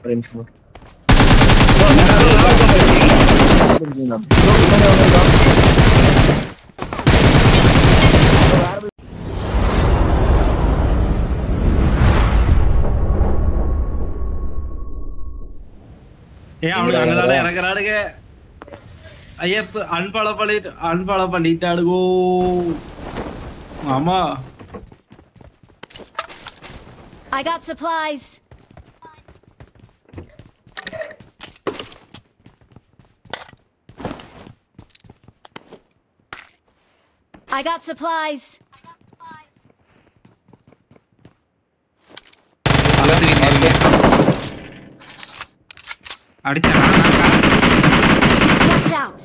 ஒரு நிமிஷம் ஏன் அவனுக்கு அங்கதானே இறங்குறானுங்க ஐயப்ப அன்பால பண்ணிட்டு அன்பால பண்ணிட்டாடுகோ ஆமா I got supplies. I got supplies. பக்கத்து வீட்டுல இருங்க அடிச்சானா Watch out.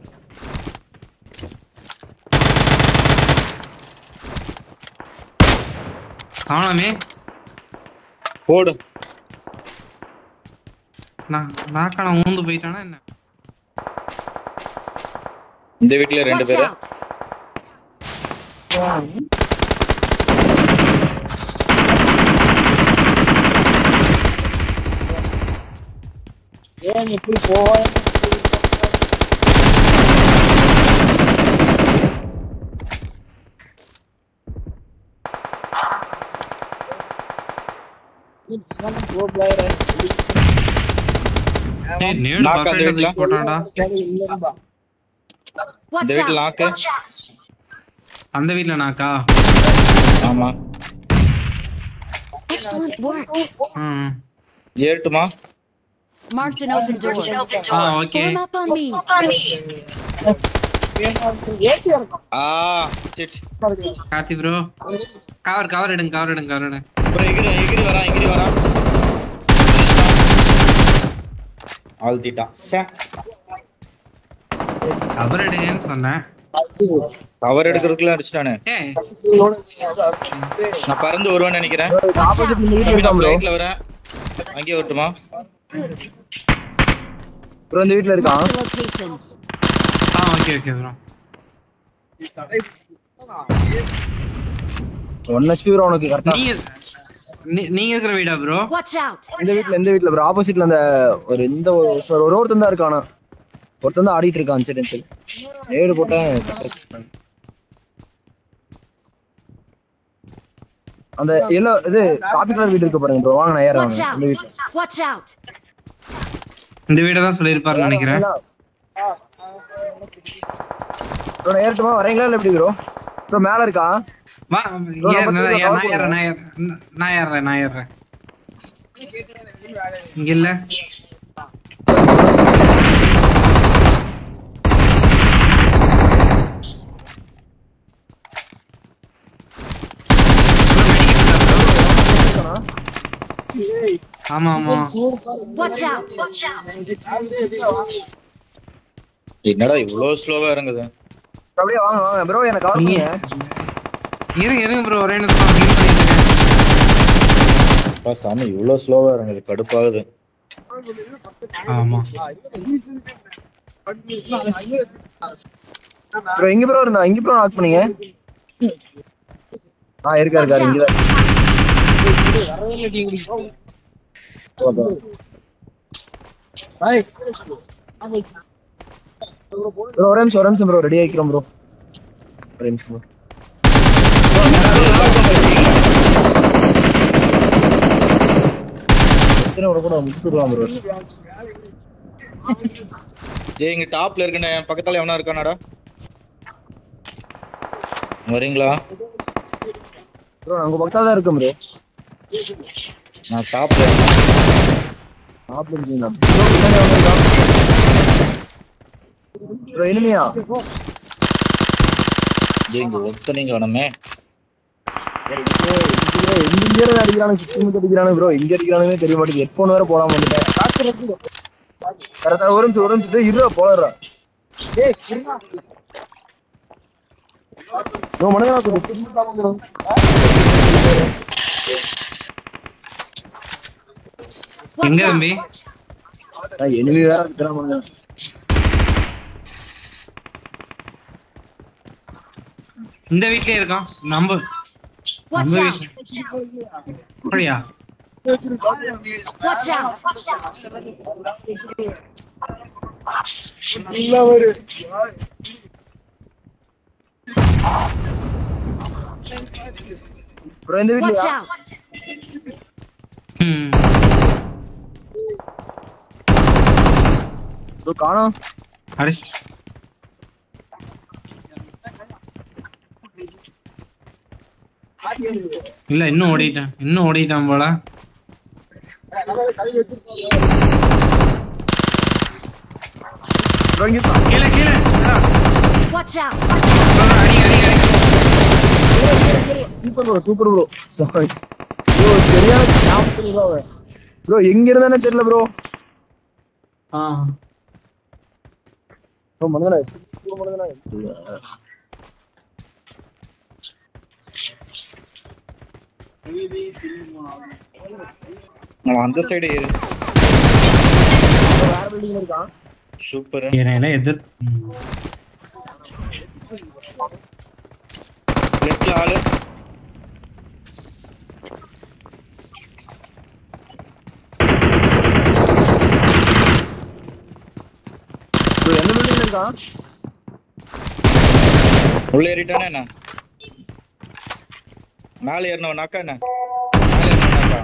காணாமே போடு நான் நாக்கான ஊந்து போயிட்டானா என்ன இந்த வீட்ல ரெண்டு Watch பேரு out. ஏன் இப்படி போவ ஏய் நேடு நாக்கு அந்த பக்கத்துல வீட்ல? தூக்கி போட்டான்டா Watch இந்த வீட்ல out. லாக்கு அந்த வீட்ல நாக்கா ஆமா Excellent work. ம் ஏறட்டுமா Marked an open door. ஆ okay Form up on me. ஆ சிட் கார்த்தி ப்ரோ கவர் கவர் எடுங்க கவர் எடுங்க கவர் எடுங்க அப்புறம் எகிரி எகிரி வரா எகிரி வரா ஆழ்த்திட்டான் சே கவர் எடுங்கன்னு சொன்னேன் கவர் எடுக்கிறதுக்குள்ள அடிச்சிட்டானே ஏய் நான் பறந்து வருவேன்னு நினைக்கிறேன் ஆப்போசிட் தம்பி, வீட்டுல நான் ப்ரோ ஃபிளைட்ல வரேன் அங்கேயே வரட்டுமா ப்ரோ இந்த வீட்ல இருக்கான் Marked a location. ஆ okay okay bro one HP bro உனக்கு கரெக்டா நீங்க நீ- நீங்க இருக்கிற வீடா ப்ரோ Watch out. இந்த வீட்ல இந்த வீட்ல ப்ரோ ஆப்போசிட்ல அந்த ஒரு இந்த ஒரு ஒரு ஒரு ஒருத்தன் தான் இருக்கானா ஒருத்தன் தான் ஆடிட்டு இருக்கான் சரி சரி நேடு போட்டேன் அந்த எல்லோ இது காபி கலர் வீடு இருக்கு பாருங்க ப்ரோ வாங்க நான் ஏறேன் Watch வாங்க. இந்த out. வீட்ல Watch out. இந்த வீட தான் சொல்லியிருப்பாருன்னு நினைக்கிறேன் ப்ரோ நான் ஏறட்டுமா வரீங்களா இல்ல எப்படி ப்ரோ ப்ரோ மேல இருக்கா வா நம்ம ஏறு, நான் பக்கத்துல ஏறு, நான் cover ஏறுறேன் நான் ஏறுறேன் நான் ஏறுறேன் நான் ஏறுறேன் இங்க இல்ல ஆமா ஆமா Watch out. என்னடா இவ்வளவு ஸ்லோவா இறங்குது அப்படியே வாங்க வாங்க ப்ரோ எனக்கு கவர் நீங்க பண்ணுங்க இருங்க இருங்க ப்ரோ ஒரே நிமிஷம் heal பண்ணிட்டு இருக்கேன். அப்பா சாமி இவ்வளவு ஸ்லோவா இறங்குது கடுப்பாகுது ஆமா ப்ரோ எங்க ப்ரோ இருந்தா எங்க ப்ரோ நாக் பண்ணீங்க ஆ இருக்கா இருக்காரு இங்க ப்ரோ ஒரு நிமிஷம் ஒரு நிமிஷம் ப்ரோ ரெடி ஆயிக்கிறோம் ப்ரோ ஒரு நிமிஷம் bro. எத்தனை ஒரு கூட முடிச்சுடுவான் ப்ரோ ஜெய் இங்க டாப்ல இருக்குன்னு என் பக்கத்துல எவனா இருக்கானாடா வரீங்களா ப்ரோ உங்க பக்கத்துல தான் இருக்கேன் ப்ரோ நான் டாப்ல ஆப்ல இருக்கீங்களா ப்ரோ இனிமையா ஜெய் இங்க ஒருத்தனைங்க வேணுமே எங்க அடிக்கிறானு சுத்தி முத்தி அடிக்கிறானு ப்ரோ எங்க அடிக்கிறானுமே தெரிய மாட்டேங்குது ஹெட்போன் வேற போடாம வந்துட்டேன் கரெக்டா ஒரு நிமிஷம் ஒரு நிமிஷம் இருபா போடுறா ப்ரோ மனதா Watch எங்க out. தம்பி எனிமி வேற இருக்கிறான் இந்த வீட்லயே இருக்கான் நம்ம Watch நம்ம out. வீட்ல அப்படியா Watch out! இல்ல ஒரு ப்ரோ இந்த Watch வீட்லயா out! ம் ப்ரோ காணோம் அடிச்சு இல்ல இன்னும் ஓடிட்டான் இன்னும் ஓடிட்டான் போல ப்ரோ இங்க கீழே கீழே இந்தா. Watch out! அவ்வளவுதான், அடி அடி அடி super bro super bro sorry bro சரியான ஞாபகத்துல ப்ரோ ப்ரோ எங்க இருந்தானே தெரியல ப்ரோ ஆ ப்ரோ மனதனா ப்ரோ மனதனா அவன் அந்த சைடு ஏறு வேற பில்டிங் இருக்கான் சூப்பர் என்ன எதிர் லெஃப்ட்ல ஆளு ப்ரோ எந்த பில்டிங்ல இருக்கான் உள்ள ஏறிட்டானே என்ன மேல ஏறினவனாக்கா என்ன மேல ஏறினவனாக்கா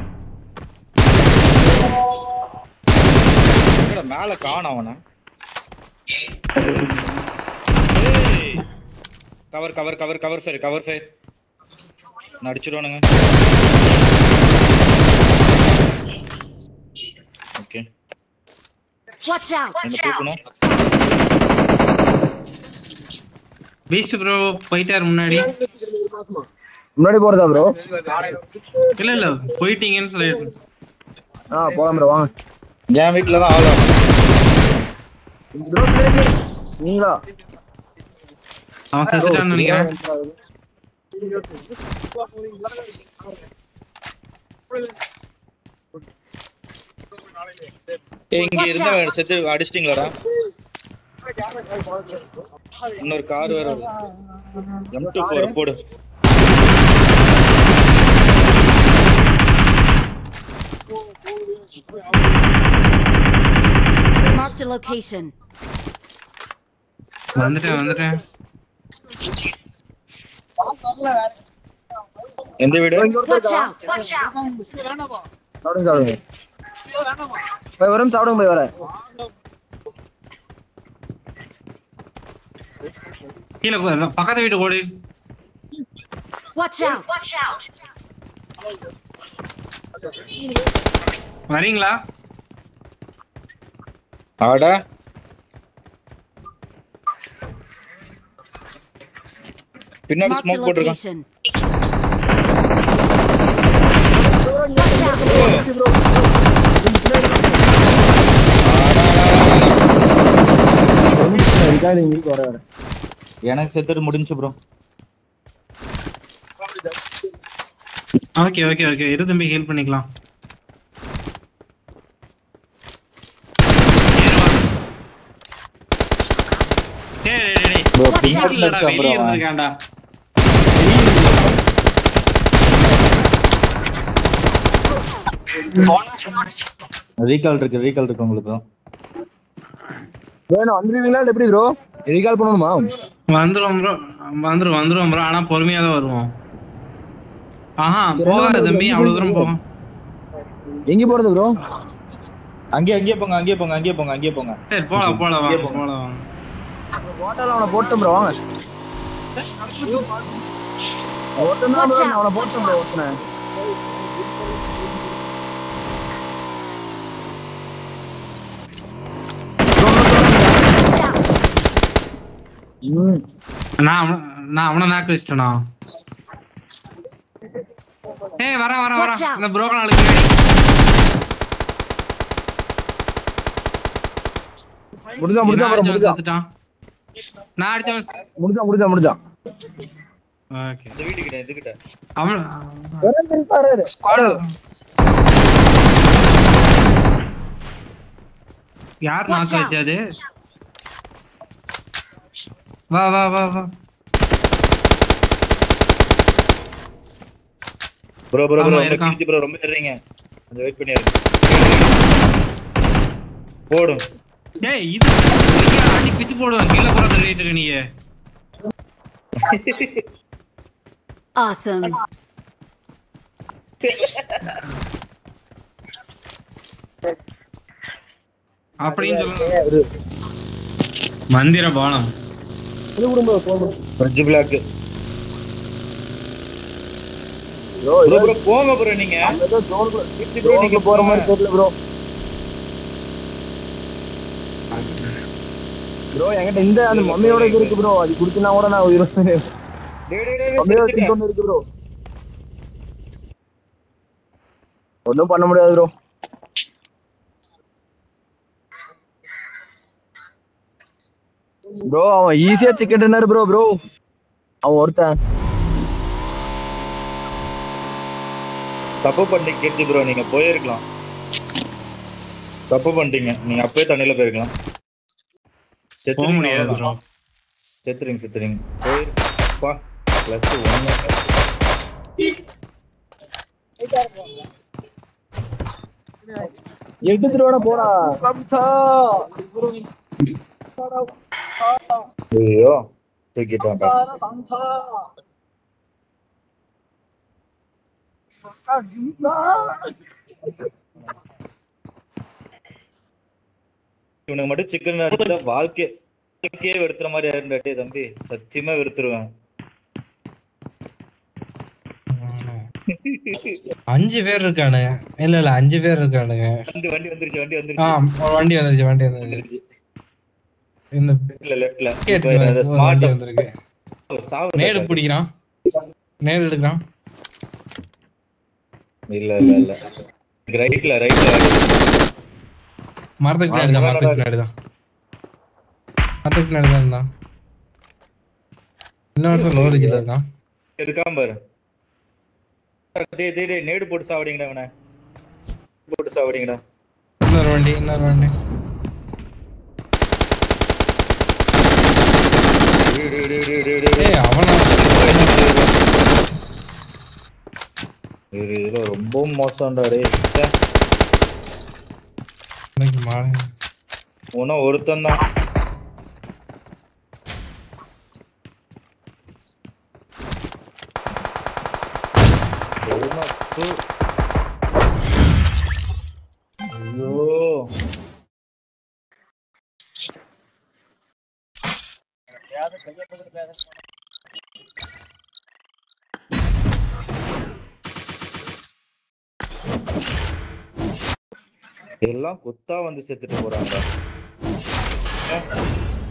என்னடா மேல காணோம் அவன cover cover cover cover fire cover fire நடிச்சிருவானுங்க ஓகே Watch out! என்ன தூக்கணும் பீஸ்ட் ப்ரோ போயிட்டாரு முன்னாடி முன்னாடி போறதா ப்ரோ இல்ல இல்ல போயிட்டீங்கன்னு சொல்லிட்டு ஆ போலாம் ப்ரோ வாங்க என் வீட்டுல தான் ஆள் ப்ரோ பின்னாடி நீங்களா அவன் செத்துட்டான்னு நினைக்கிறேன் ஏய், இங்க இருந்த செத்து அடிச்சிட்டீங்களாடா இன்னொரு கார் வேற எம் டூ ஃபோர் போடு Marked a location. வந்துட்டேன் வந்துட்டேன் எந்த வீடு ப்ரோ இங்க ஒருத்தர் Watch இருக்கான் out! Watch out! சாப்பிடுங்க சாப்பிடுங்க போய் வரும் சாப்பிடுங்க போய் வரேன் கீழே போ- பக்கத்து வீட்டு ஓடி Watch out! Watch out! வரீங்களா ஆட பின்னாடி Marked a ஸ்மோக் போட்டிருக்கான் location. இங்க வர வரேன் எனக்கு செத்துட்டு முடிஞ்சு ப்ரோ ஓகே ஓகே ஓகே இரு தம்பி ஹெல்ப் பண்ணிக்கலாம் ஏறு வா. டேய், டேய், டேய். ப்ரோ Watch பின்னாடி out. இல்லடா, இருக்கான் வெளிய ப்ரோ இருந்திருக்கான்டா. ரீகால் இருக்கு ரீகால் இருக்கு உங்களுக்கு வேணும் வந்துருவீங்களா இல்ல எப்படி ப்ரோ ரீகால் பண்ணணுமா வந்துரும் bro. வந்துரும் வந்துரும் bro. ஆனா பொறுமையா தான் வருவோம் ஆஹா சரி, போகாத என்ன தம்பி பண்றது? அவ்வளவு தூரம் போகும் எங்க போறது ப்ரோ அங்கேயே அங்கேயே போங்க அங்கேயே போங்க அங்கேயே போங்க அங்கேயே போங்க சரி போலாம் போலாம் இங்கே வாங்க போங்க. போலாம் வாங்க போட்டால அவனை போட்டோம் ப்ரோ வாங்க ஒருத்தன் தான் bro, நான் அவனை போட்டோம் ப்ரோ ஒருத்தனை ம் நான் அவன- நான் அவனை நாக்கு வச்சிட்டேனா ஏய் வர வர வர Watch out. இந்த புரோக்கன் ஆளுக்கு பின்னாடி. முடிஞ்சா முடிஞ்சா நான் ப்ரோ அடிச்சவன் முடிஞ்சா செத்துட்டான். நான் அடிச்சவன் முடிஞ்சா முடிஞ்சா முடிஞ்சா ஓகே அந்த வீட்டுக்கிட்ட இதுகிட்ட அவன் யார் Watch நாக்கு out. வச்சது வா வா வா வா ப்ரோ ப்ரோ ஆமா, ப்ரோ ரொம்ப இருக்கான். கீர்த்தி ப்ரோ ரொம்ப ஏறுறீங்க கொஞ்சம் வெயிட் பண்ணிருங்க போடும் டேய் இது ஐயா, அடி பிச்சு போடுவேன் கீழே போற தள்ளிட்டு இருக்க நீங்க Awesome. அப்படின்னு சொல்லுங்க மந்திர பானம் இது குடும்ப போகும் bridge block bro bro bro போங்க ப்ரோ நீங்க ஏதோ ஜோனுக்குள்ள ப்ரோ ப்ரோ நீங்க நீங்க போற மாதிரி தெரியல ப்ரோ ப்ரோ என்கிட்ட இந்த அந்த மம்மியோட இது இருக்கு ப்ரோ அது குடிச்சுனா கூட நான் உயிர் டேய் டேய் டேய் மம்மியோட செத்துட்டேன். இது ஒண்ணு இருக்கு ப்ரோ ஒண்ணும் பண்ண முடியாது ப்ரோ ப்ரோ அவன் ஈஸியா சிக்கன் டின்னர் ப்ரோ ப்ரோ அவன் ஒருத்தன் தப்பு பண்ணி கேட்டு ப்ரோ நீங்க போயிருக்கலாம் தப்பு பண்ணிட்டீங்க நீங்க அப்பவே தண்ணியில போயிருக்கலாம் போக செத்துறீங்க முடியாது ப்ரோ அவ்வளவுதான். செத்துறீங்க செத்துறீங்க போயிருப்பா பிளஸ் ஒன்னு எடுத்துட்டு வேணா போடா ஐயோ தூக்கிட்டான் இவனுக்கு மட்டும் சிக்கன் அடிச்சா வாழ்க்கை வாழ்க்கையே வெறுத்துற மாதிரி ஆயிருந்தாட்டே தம்பி சத்தியமா வெறுத்துருவேன் அஞ்சு பேர் இருக்கானுங்க இல்ல இல்ல அஞ்சு பேர் இருக்கானுங்க வண்டி வண்டி வந்துருச்சு வண்டி ஆ வந்துருச்சு வண்டி வந்துருச்சு வண்டி வந்துருச்சு வந்துருச்சு இந்த லெஃப்ட்ல லெஃப்ட்ல கேட்டு ஒரு ஸ்மார்ட் வண்டி வந்திருக்கு நேடு சாவு பிடிக்கிறான் நேடு எடுக்கிறான் இல்ல இல்ல இல்ல ரைட்ல ரைட்ல மரத்துக்கு பின்னாடி தான் மரத்துக்கு பின்னாடி தான் மரத்துக்கு பின்னாடி தான் இருந்தான் இன்னொருத்தன் லோ ரேஞ்சில் இருக்கான் இருக்காம பாரு டேய் டேய் டேய் நேடு போட்டு சாவடிங்கடா அவனை போட்டு சாவடிங்கடா இன்னொரு வண்டி இன்னொரு வண்டி டேய் டேய் டேய் டேய் டேய் டேய் ஏய் அவனா இது இதுல ரொம்ப மோசம்டா டேய் ச்சே. இன்னைக்கு மாலை உன்னும் ஒருத்தன் தான் ஐயோ எல்லாம் கொத்தா வந்து செத்துட்டு போறாங்க